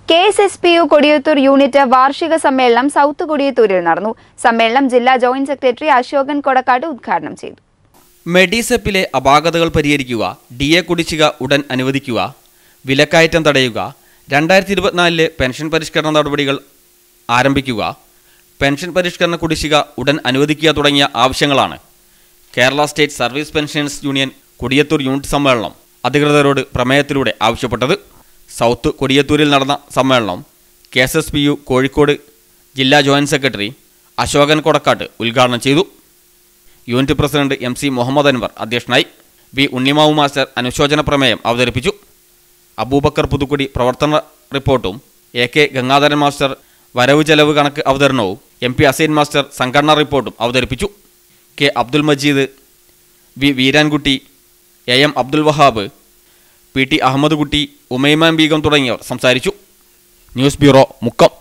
K S S P U Kodiyathur unit വാർഷിക സമ്മേളനം south കൊടിയത്തൂരിൽ നടന്നു സമ്മേളനം ജില്ലാ ജോയിന്റ് സെക്രട്ടറി അശോകൻ കൊടക്കാട് ഉദ്ഘാടനം ചെയ്തു മെഡിസെപ്പിലെ അപാകതകൾ പരിഹരിക്കുക ഡി എ കുടിശ്ശിക ഉടൻ അനുവദിക്കുക വിലക്കയറ്റം തടയുക രണ്ടായിരത്തി ഇരുപത്തിനാലിലെ പെൻഷൻ പരിഷ്കരണ നടപടികൾ ആരംഭിക്കുക പെൻഷൻ പരിഷ്കരണ കുടിശ്ശിക ഉടൻ അനുവദിക്കുക തുടങ്ങിയ ആവശ്യങ്ങളാണ് Kerala state service pensioners union Kodiyathur unit സമ്മേളനം അധികൃതരോട് പ്രമേയത്തിലൂടെ ആവശ്യപ്പെട്ടത് സൗത്ത് കൊടിയത്തൂരിൽ നടന്ന സമ്മേളനം K S S P U Kozhikode ജില്ലാ ജോയിന്റ് സെക്രട്ടറി അശോകൻ കൊടക്കാട്ട് ഉദ്ഘാടനം ചെയ്തു unit president M C Muhammad Anwar അധ്യക്ഷനായി വി ഉണ്ണിമാവു മാസ്റ്റർ അനുശോചന പ്രമേയം അവതരിപ്പിച്ചു അബൂബക്കർ പുതുക്കുടി പ്രവർത്തന റിപ്പോർട്ടും എ കെ ഗംഗാധരൻ മാസ്റ്റർ വരവ് ചെലവ് കണക്ക് അവതരണവും എം പി അസൈൻ മാസ്റ്റർ സംഘടനാ റിപ്പോർട്ടും അവതരിപ്പിച്ചു K Abdul Majeed V Veerankutty A M Abdul Wahab P T Ahammed Kutty Umaiman Begum തുടങ്ങിയവർ സംസാരിച്ചു ന്യൂസ് ബ്യൂറോ മുക്കം